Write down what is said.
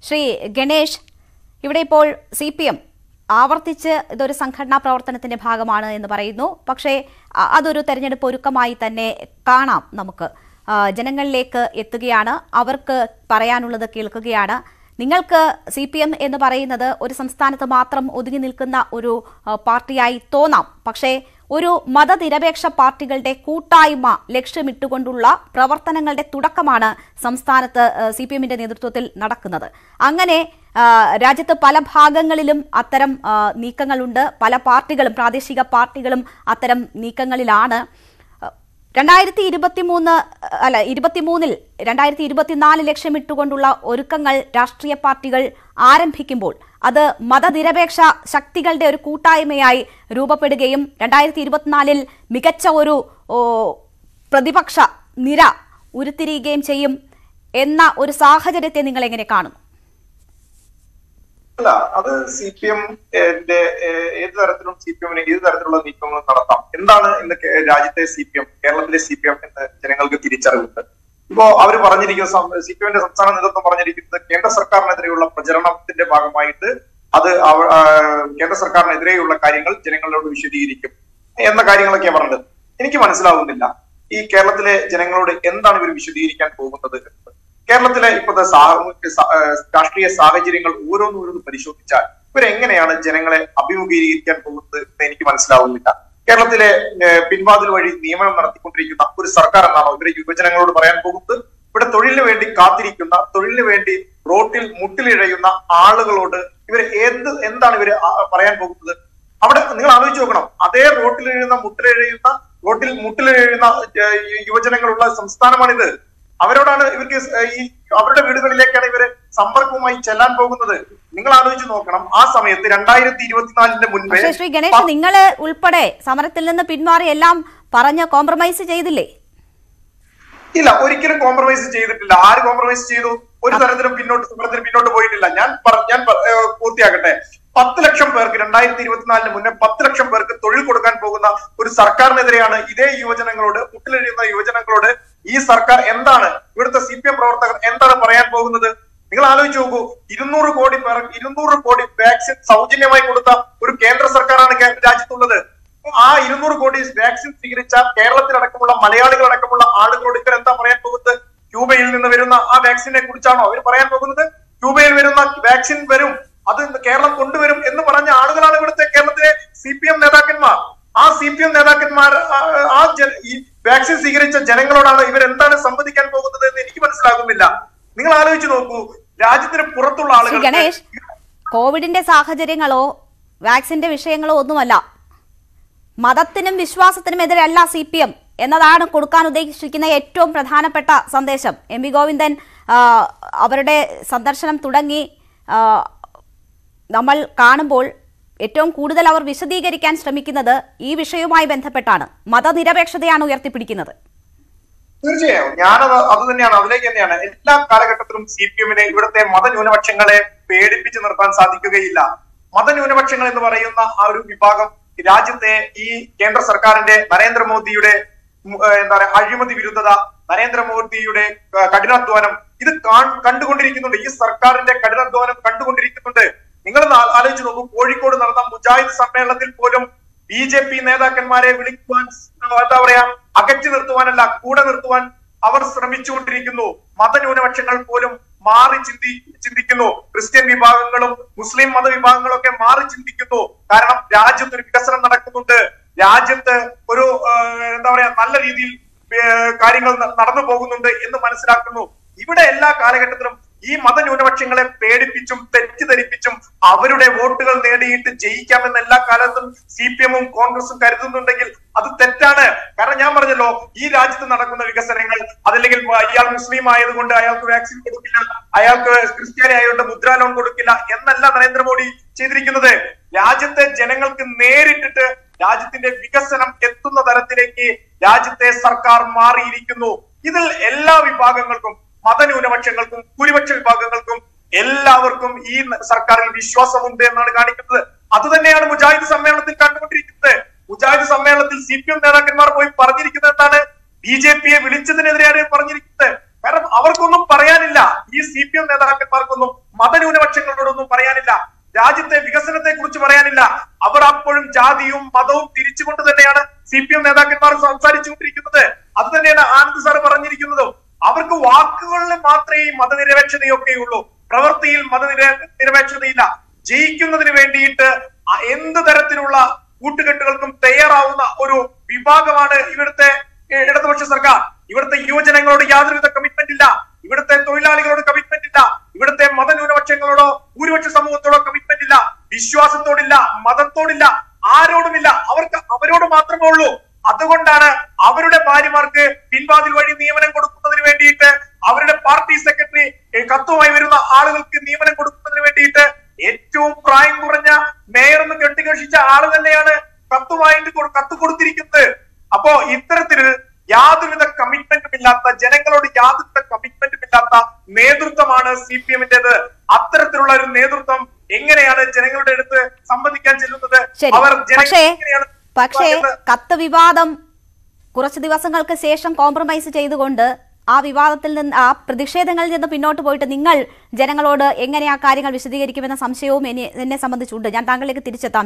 ശ്രീ ഗണേഷ് ഇവിടെ ഇപ്പോൾ C P M ആവർത്തിച്ച് ഇതൊരു സംഘടനാ പ്രവർത്തനത്തിന്റെ ഭാഗമാണ് എന്ന് പറയുന്നു പക്ഷേ അ- അതൊരു തെരഞ്ഞെടുപ്പ് ഒരുക്കമായി തന്നെ കാണാം നമുക്ക് ആ, ജനങ്ങളിലേക്ക് എത്തുകയാണ് അവർക്ക് പറയാനുള്ളത് കേൾക്കുകയാണ് നിങ്ങൾക്ക് സി പി എം എന്ന് പറയുന്നത് ഒരു സംസ്ഥാനത്ത് മാത്രം ഒതുങ്ങി നിൽക്കുന്ന ഒരു ആ, പാർട്ടിയായി തോന്നാം പക്ഷേ ഒരു മതനിരപേക്ഷ പാർട്ടികളുടെ കൂട്ടായ്മ ലക്ഷ്യമിട്ടുകൊണ്ടുള്ള പ്രവർത്തനങ്ങളുടെ തുടക്കമാണ് സംസ്ഥാനത്ത് സി പി എമ്മിന്റെ നേതൃത്വത്തിൽ നടക്കുന്നത് അങ്ങനെ ആ, രാജ്യത്ത് പല ഭാഗങ്ങളിലും അത്തരം ആ, നീക്കങ്ങളുണ്ട് പല പാർട്ടികളും പ്രാദേശിക പാർട്ടികളും അത്തരം നീക്കങ്ങളിലാണ് രണ്ടായിരത്തി ഇരുപത്തി മൂന്ന് അല്ല ഇരുപത്തിമൂന്നിൽ രണ്ടായിരത്തി ഇരുപത്തിനാല് ലക്ഷ്യമിട്ടുകൊണ്ടുള്ള ഒരുക്കങ്ങൾ രാഷ്ട്രീയ പാർട്ടികൾ ആരംഭിക്കുമ്പോൾ അത് മതനിരപേക്ഷ ശക്തികളുടെ ഒരു കൂട്ടായ്മയായി രൂപപ്പെടുകയും രണ്ടായിരത്തി ഇരുപത്തിനാലിൽ മികച്ച ഒരു ഓ, പ്രതിപക്ഷ നിര ഉരുത്തിരിയുകയും ചെയ്യും എന്ന ഒരു സാഹചര്യത്തെ നിങ്ങൾ എങ്ങനെ കാണുന്നു അല്ല അത് സി പി എമ്മിന്റെ ഏത് തരത്തിലും സി പി എമ്മിന് ഏത് തരത്തിലുള്ള നീക്കങ്ങൾ നടത്താം എന്താണ് ഇന്ന് കേ- രാജ്യത്തെ സി പി എം കേരളത്തിലെ സി പി എം എന്ന് ജനങ്ങൾക്ക് തിരിച്ചറിവുണ്ട് ഇപ്പോ അവർ പറഞ്ഞിരിക്കുന്ന സി പി എമ്മിന്റെ സംസ്ഥാന നേതൃത്വം പറഞ്ഞിരിക്കുന്നത് കേന്ദ്ര സർക്കാരിനെതിരെയുള്ള പ്രചരണത്തിന്റെ ഭാഗമായിട്ട് അത് അവ- ആ, കേന്ദ്ര സർക്കാരിനെതിരെയുള്ള കാര്യങ്ങൾ ജനങ്ങളോട് വിശദീകരിക്കും എന്ന കാര്യങ്ങളൊക്കെയാണ് പറഞ്ഞത് എനിക്ക് മനസ്സിലാവുന്നില്ല ഈ കേരളത്തിലെ ജനങ്ങളോട് എന്താണ് ഇവർ വിശദീകരിക്കാൻ പോകുന്നത് എന്ന്. കേരളത്തിലെ ഇപ്പോഴത്തെ സാമൂഹ്യ സ- ആ, രാഷ്ട്രീയ സാഹചര്യങ്ങൾ ഓരോന്നോരോന്ന് പരിശോധിച്ചാൽ ഇവരെങ്ങനെയാണ് ജനങ്ങളെ അഭിമുഖീകരിക്കാൻ പോകുന്നത് എന്ന് എനിക്ക് മനസ്സിലാവുന്നില്ല കേരളത്തിലെ ഏഹ്, പിൻവാതിൽ വഴി നിയമനം നടത്തിക്കൊണ്ടിരിക്കുന്ന ഒരു സർക്കാർ എന്നാണോ ഇവരെ യുവജനങ്ങളോട് പറയാൻ പോകുന്നത് ഇവിടെ തൊഴിലിന് വേണ്ടി കാത്തിരിക്കുന്ന തൊഴിലിന് വേണ്ടി റോട്ടിൽ മുട്ടിലിഴയുന്ന ആളുകളോട് ഇവർ എന്ത് എന്താണ് ഇവര് ആ- പറയാൻ പോകുന്നത് അവിടെ നിങ്ങൾ ആലോചിച്ച് നോക്കണം അതേ റോട്ടിൽ എഴുതുന്ന മുട്ടിലെഴുതുന്ന റോട്ടിൽ മുട്ടിലെഴുതുന്ന ഏഹ്, യുവജനങ്ങളുള്ള സംസ്ഥാനമാണിത് അവരോടാണ് ഇവർക്ക് സ് ഈ അവരുടെ വീടുകളിലേക്കാണ് ഇവര് സമ്പർക്കവുമായി ചെല്ലാൻ പോകുന്നത് നിങ്ങൾ ആലോചിച്ച് നോക്കണം ആ സമയത്ത് രണ്ടായിരത്തി ഇരുപത്തിനാലിന്റെ മുൻപേ പക്ഷേ ശ്രീ ഗണേഷ് നിങ്ങൾ ഉൾപ്പെടെ സമരത്തിൽ നിന്ന് പിന്മാറി എല്ലാം പറഞ്ഞ് കോംപ്രമൈസ് ചെയ്തില്ലേ ഇല്ല ഒരിക്കലും കോംപ്രമൈസ് ചെയ്തിട്ടില്ല ആര് കോംപ്രമൈസ് ചെയ്തു ഒരു തരത്തിലും പിന്നോട്ട് സമരത്തിന് പിന്നോട്ട് പോയിട്ടില്ല ഞാൻ പറ- ഞാൻ പ- ഏഹ് പൂർത്തിയാക്കട്ടെ പത്ത് ലക്ഷം പേർക്ക് രണ്ടായിരത്തി ഇരുപത്തിനാലിന് മുന്നേ പത്ത് ലക്ഷം പേർക്ക് തൊഴിൽ കൊടുക്കാൻ പോകുന്ന ഒരു സർക്കാരിനെതിരെയാണ് ഇതേ യുവജനങ്ങളോട് മുട്ടിലെഴുതുന്ന യുവജനങ്ങളോട് ഈ സർക്കാർ എന്താണ് ഇവിടുത്തെ സി പി എം പ്രവർത്തകർ എന്താണ് പറയാൻ പോകുന്നത് നിങ്ങൾ ആലോചിച്ച് നോക്കൂ ഇരുന്നൂറ് കോടി പേർ ഇരുന്നൂറ് കോടി വാക്സിൻ സൗജന്യമായി കൊടുത്ത ഒരു കേന്ദ്ര സർക്കാരാണ് കേ- രാജ്യത്തുള്ളത് ആ ഇരുന്നൂറ് കോടി വാക്സിൻ സ്വീകരിച്ച കേരളത്തിലടക്കമുള്ള മലയാളികൾ അടക്കമുള്ള ആളുകളോട് ഇവർ എന്താ പറയാൻ പോകുന്നത് ക്യൂബയിൽ നിന്ന് വരുന്ന ആ വാക്സിനെ കുറിച്ചാണോ അവർ പറയാൻ പോകുന്നത് ക്യൂബയിൽ വരുന്ന വാക്സിൻ വരും അത് ഇന്ന് കേരളം കൊണ്ടുവരും എന്ന് പറഞ്ഞ ആളുകളാണ് ഇവിടുത്തെ കേരളത്തിലെ സി പി എം നേതാക്കന്മാർ ആ സി പി എം നേതാക്കന്മാർ ആ- ആ ജന- ഈ വാക്സിൻ സ്വീകരിച്ച ജനങ്ങളോടാണ് ഇവർ എന്താണ് സംവദിക്കാൻ പോകുന്നത് എന്ന് എനിക്ക് മനസ്സിലാകുന്നില്ല നിങ്ങൾ ആലോചിച്ച് നോക്കൂ രാജ്യത്തിന് പുറത്തുള്ള ശ്രീ ആളുകൾ ഗണേഷ് കോവിഡിന്റെ സാഹചര്യങ്ങളോ വാക്സിന്റെ വിഷയങ്ങളോ ഒന്നുമല്ല മതത്തിനും വിശ്വാസത്തിനും എതിരല്ല സി പി എം എന്നതാണ് കൊടുക്കാൻ ഉദ്ദേശിക്കുന്ന ഏറ്റവും പ്രധാനപ്പെട്ട സന്ദേശം എം വി ഗോവിന്ദൻ ആ, അവരുടെ സന്ദർശനം തുടങ്ങി ആ, നമ്മൾ കാണുമ്പോൾ ഏറ്റവും കൂടുതൽ അവർ വിശദീകരിക്കാൻ ശ്രമിക്കുന്നത് ഈ വിഷയവുമായി ബന്ധപ്പെട്ടാണ് മതനിരപേക്ഷതയാണ് ഉയർത്തിപ്പിടിക്കുന്നത് തീർച്ചയായും ഞാനത് അത് തന്നെയാണ് അതിലേക്ക് തന്നെയാണ് എല്ലാ കാലഘട്ടത്തിലും സി പി എമ്മിനെ ഇവിടുത്തെ മതന്യൂനപക്ഷങ്ങളെ പേടിപ്പിച്ചു നിർത്താൻ സാധിക്കുകയില്ല മതന്യൂനപക്ഷങ്ങൾ എന്ന് പറയുന്ന ആ ഒരു വിഭാഗം രാജ്യത്തെ ഈ കേന്ദ്ര സർക്കാരിന്റെ നരേന്ദ്രമോദിയുടെ ഉം, ഏഹ്, എന്താ പറയാ അഴിമതി വിരുദ്ധത നരേന്ദ്രമോദിയുടെ ഏഹ്, കഠിനാധ്വാനം ഇത് കാൺ- കണ്ടുകൊണ്ടിരിക്കുന്നുണ്ട് ഈ സർക്കാരിന്റെ കഠിനാധ്വാനം കണ്ടുകൊണ്ടിരിക്കുന്നുണ്ട് നിങ്ങൾ ആലോചിച്ച് നോക്കൂ കോഴിക്കോട് നടന്ന മുജാഹിദ് സമ്മേളനത്തിൽ പോലും ബി ജെ പി നേതാക്കന്മാരെ വിളിക്കുവാൻ എന്താ പറയാ അകറ്റി നിർത്തുവാനല്ല കൂടെ നിർത്തുവാൻ അവർ ശ്രമിച്ചുകൊണ്ടിരിക്കുന്നു മതന്യൂനപക്ഷങ്ങൾ പോലും മാറി ചിന്തി ചിന്തിക്കുന്നു ക്രിസ്ത്യൻ വിഭാഗങ്ങളും മുസ്ലിം മതവിഭാഗങ്ങളും ഒക്കെ മാറി ചിന്തിക്കുന്നു കാരണം രാജ്യത്ത് ഒരു വികസനം നടക്കുന്നുണ്ട് രാജ്യത്ത് ഒരു ഏഹ്, എന്താ പറയാ നല്ല രീതിയിൽ ഏഹ്, കാര്യങ്ങൾ ന- നടന്നു പോകുന്നുണ്ട് എന്ന് മനസ്സിലാക്കുന്നു ഇവിടെ എല്ലാ കാലഘട്ടത്തിലും ഈ മതന്യൂനപക്ഷങ്ങളെ പേടിപ്പിച്ചും തെറ്റിദ്ധരിപ്പിച്ചും അവരുടെ വോട്ടുകൾ നേടിയിട്ട് ജയിക്കാമെന്ന് എല്ലാ കാലത്തും സി പി എമ്മും കോൺഗ്രസും കരുതുന്നുണ്ടെങ്കിൽ അത് തെറ്റാണ് കാരണം ഞാൻ പറഞ്ഞല്ലോ ഈ രാജ്യത്ത് നടക്കുന്ന വികസനങ്ങൾ അതല്ലെങ്കിൽ ഇയാൾ മുസ്ലിം ആയതുകൊണ്ട് അയാൾക്ക് വാക്സിൻ കൊടുക്കില്ല അയാൾക്ക് ക്രിസ്ത്യാനി ആയതുകൊണ്ട് മുദ്രാ ലോൺ കൊടുക്കില്ല എന്നല്ല നരേന്ദ്രമോദി ചെയ്തിരിക്കുന്നത് രാജ്യത്തെ ജനങ്ങൾക്ക് നേരിട്ടിട്ട് രാജ്യത്തിന്റെ വികസനം എത്തുന്ന തരത്തിലേക്ക് രാജ്യത്തെ സർക്കാർ മാറിയിരിക്കുന്നു ഇതിൽ എല്ലാ വിഭാഗങ്ങൾക്കും മതന്യൂനപക്ഷങ്ങൾക്കും ഭൂരിപക്ഷ വിഭാഗങ്ങൾക്കും എല്ലാവർക്കും ഈ സർക്കാരിൽ വിശ്വാസമുണ്ട് എന്നാണ് കാണിക്കുന്നത് അത് തന്നെയാണ് മുജാഹിദ് സമ്മേളനത്തിൽ കണ്ടുകൊണ്ടിരിക്കുന്നത് മുജാഹിദ് സമ്മേളനത്തിൽ സി പി എം നേതാക്കന്മാർ പോയി പറഞ്ഞിരിക്കുന്നത് എന്താണ് ബി ജെ പിയെ വിളിച്ചതിനെതിരെയാണ് പറഞ്ഞിരിക്കുന്നത് കാരണം അവർക്കൊന്നും പറയാനില്ല ഈ സി പി എം നേതാക്കന്മാർക്കൊന്നും മതന്യൂനപക്ഷങ്ങളോടൊന്നും പറയാനില്ല രാജ്യത്തെ വികസനത്തെ കുറിച്ച് പറയാനില്ല അവർ അപ്പോഴും ജാതിയും മതവും തിരിച്ചുകൊണ്ട് തന്നെയാണ് സി പി എം നേതാക്കന്മാർ സംസാരിച്ചുകൊണ്ടിരിക്കുന്നത് അത് തന്നെയാണ് ആനന്ദ് സാർ പറഞ്ഞിരിക്കുന്നതും അവർക്ക് വാക്കുകളിൽ മാത്രമേ ഈ മതനിരപേക്ഷതയൊക്കെയുള്ളൂ പ്രവൃത്തിയിൽ മതനിര നിരപേക്ഷതയില്ല ജയിക്കുന്നതിന് വേണ്ടിയിട്ട് അ- എന്ത് തരത്തിലുള്ള കൂട്ടുകെട്ടുകൾക്കും തയ്യാറാവുന്ന ഒരു വിഭാഗമാണ് ഇവിടുത്തെ ഏഹ്, ഇടതുപക്ഷ സർക്കാർ ഇവിടുത്തെ യുവജനങ്ങളോട് യാതൊരുവിധ കമ്മിറ്റ്മെന്റ് ഇല്ല ഇവിടുത്തെ തൊഴിലാളികളോട് കമ്മിറ്റ്മെന്റ് ഇല്ല ഇവിടുത്തെ മതന്യൂനപക്ഷങ്ങളോടോ ഭൂരിപക്ഷ സമൂഹത്തോടോ കമ്മിറ്റ്മെന്റ് ഇല്ല വിശ്വാസത്തോടില്ല മതത്തോടില്ല ആരോടുമില്ല അവർക്ക് അവരോട് മാത്രമേ ഉള്ളൂ അതുകൊണ്ടാണ് അവരുടെ ഭാര്യമാർക്ക് പിൻവാതിൽ വഴി നിയമനം കൊടുക്കുന്നതിന് വേണ്ടിയിട്ട് അവരുടെ പാർട്ടി സെക്രട്ടറി ഏഹ്, കത്തുമായി വരുന്ന ആളുകൾക്ക് നിയമനം കൊടുക്കുന്നതിന് വേണ്ടിയിട്ട് ഏറ്റവും പ്രായം കുറഞ്ഞ മേയർ എന്ന് കെട്ടിഘോഷിച്ച ആള് തന്നെയാണ് കത്തുമായിട്ട് കൊ- കത്ത് കൊടുത്തിരിക്കുന്നത് അപ്പോ ഇത്തരത്തില് യാതൊരുവിധ കമ്മിറ്റ്മെന്റും ഇല്ലാത്ത ജനങ്ങളോട് യാതൊരുവിധ കമ്മിറ്റ്മെന്റും ഇല്ലാത്ത നേതൃത്വമാണ് സി പി എമ്മിന്റേത് അത്തരത്തിലുള്ള ഒരു നേതൃത്വം എങ്ങനെയാണ് ജനങ്ങളുടെ അടുത്ത് സംവദിക്കാൻ ചെല്ലുന്നത് ശരി അവർ ജനങ്ങളെ പക്ഷേ എങ്ങനെയാണ് പക്ഷേ എന്ന് കത്ത് വിവാദം കുറച്ച് ദിവസങ്ങൾക്ക് ശേഷം കോംപ്രമൈസ് ചെയ്തുകൊണ്ട് ആ വിവാദത്തിൽ നിന്ന് ആ പ്രതിഷേധങ്ങളിൽ നിന്ന് പിന്നോട്ട് പോയിട്ട് നിങ്ങൾ ജനങ്ങളോട് എങ്ങനെ ആ കാര്യങ്ങൾ വിശദീകരിക്കുമെന്ന സംശയവും എന്നെ എന്നെ സംബന്ധിച്ചുണ്ട് ഞാൻ താങ്കളിലേക്ക് തിരിച്ചെത്താം